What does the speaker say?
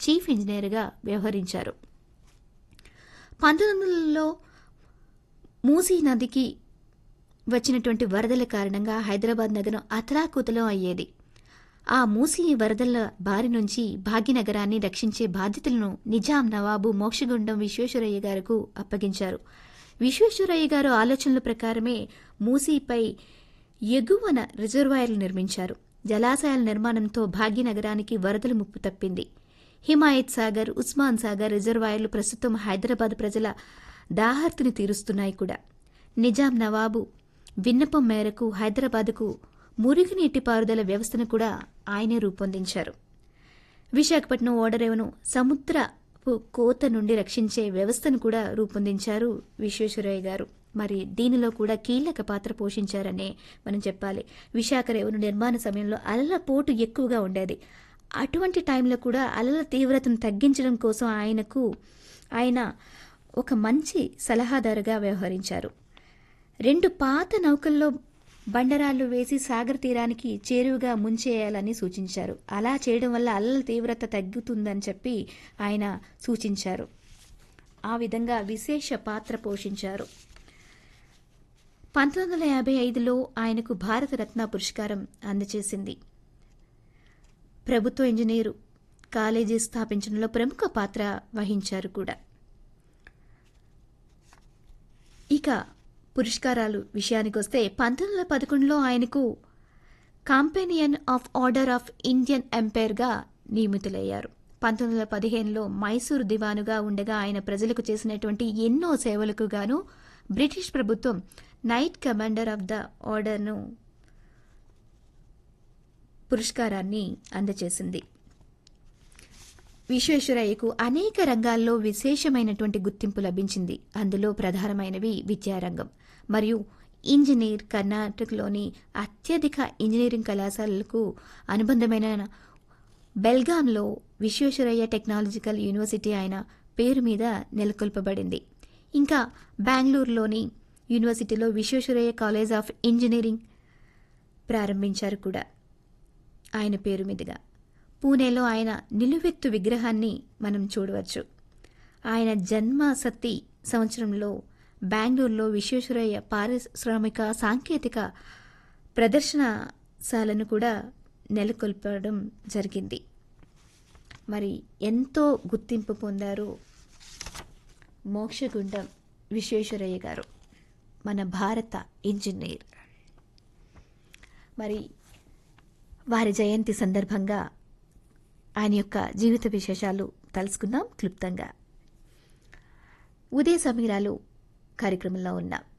chief ఇంజనీర్గా వ్యవహరించారు పంతొమ్మిది వందలలో మూసీ నదికి వచ్చినటువంటి వరదల కారణంగా హైదరాబాద్ నగరం అతలాకుతలం అయ్యేది ఆ మూసీ వరదల బారి నుంచి భాగ్యనగరాన్ని రక్షించే బాధ్యతలను నిజాం నవాబు మోక్షగుండం విశ్వేశ్వరయ్య గారికి అప్పగించారు విశ్వేశ్వరయ్య గారు ఆలోచనల ప్రకారమే మూసీపై ఎగువన రిజర్వాయర్లు నిర్మించారు జలాశయాల నిర్మాణంతో భాగ్యనగరానికి వరదల ముప్పు తప్పింది హిమాయత్ సాగర్ ఉస్మాన్ సాగర్ రిజర్వాయర్లు ప్రస్తుతం హైదరాబాద్ ప్రజల దాహర్తిని తీరుస్తున్నాయి కూడా నిజాం నవాబు విన్నపం మేరకు హైదరాబాద్కు మురుగునీటి పారుదల వ్యవస్థను కూడా ఆయనే రూపొందించారు విశాఖపట్నం ఓడరేవును సముద్రపు కోత నుండి రక్షించే వ్యవస్థను కూడా రూపొందించారు విశ్వేశ్వరయ్య గారు మరి దీనిలో కూడా కీలక పాత్ర పోషించారనే మనం చెప్పాలి విశాఖ రేవును నిర్మాణ సమయంలో అలల పోటు ఎక్కువగా ఉండేది అటువంటి టైంలో కూడా అలల తీవ్రతను తగ్గించడం కోసం ఆయనకు ఆయన ఒక మంచి సలహాదారుగా వ్యవహరించారు రెండు పాత నౌకల్లో బండరాళ్లు వేసి సాగర్ తీరానికి చేరువుగా ముంచేయాలని సూచించారు అలా చేయడం వల్ల అల్లల తీవ్రత తగ్గుతుందని చెప్పి ఆయన సూచించారు ఆ విధంగా విశేష పాత్ర పోషించారు పంతొమ్మిది వందల యాభై ఐదులో ఆయనకు భారతరత్న పురస్కారం అందజేసింది ప్రభుత్వ ఇంజనీరు కాలేజీ స్థాపించడంలో ప్రముఖ పాత్ర వహించారు కూడా ఇక పురస్కారాలు విషయానికి వస్తే పంతొమ్మిది వందల పదకొండులో ఆయనకు companion of order of Indian ఎంపైర్గా నియమితులయ్యారు పంతొమ్మిది వందల పదిహేనులో మైసూరు దివానుగా ఉండగా ఆయన ప్రజలకు చేసినటువంటి ఎన్నో సేవలకు గాను బ్రిటిష్ ప్రభుత్వం నైట్ కమాండర్ ఆఫ్ ద ఆర్డర్ను పురస్కారాన్ని అందజేసింది విశ్వేశ్వరయ్యకు అనేక రంగాల్లో విశేషమైనటువంటి గుర్తింపు లభించింది అందులో ప్రధానమైనవి విద్యారంగం మరియు ఇంజనీర్ కర్ణాటకలోని అత్యధిక ఇంజనీరింగ్ కళాశాలలకు అనుబంధమైన బెల్గాంలో విశ్వేశ్వరయ్య టెక్నాలజికల్ యూనివర్సిటీ ఆయన పేరు మీద నెలకొల్పబడింది ఇంకా బెంగళూరులోని యూనివర్సిటీలో విశ్వేశ్వరయ్య కాలేజ్ ఆఫ్ ఇంజనీరింగ్ ప్రారంభించారు కూడా ఆయన పేరు మీదుగా పూణేలో ఆయన నిలువెత్తు విగ్రహాన్ని మనం చూడవచ్చు ఆయన జన్మ సత్తి సంవత్సరంలో బెంగళూరులో విశ్వేశ్వరయ్య పారిశ్రామిక సాంకేతిక ప్రదర్శనశాలను కూడా నెలకొల్పడం జరిగింది మరి ఎంతో గుర్తింపు పొందారు మోక్షగుండం విశ్వేశ్వరయ్య గారు మన భారత ఇంజనీర్ మరి వారి జయంతి సందర్భంగా ఆయన యొక్క జీవిత విశేషాలు తెలుసుకుందాం క్లుప్తంగా ఉదయ సమీరాలు కార్యక్రమంలో ఉన్నాం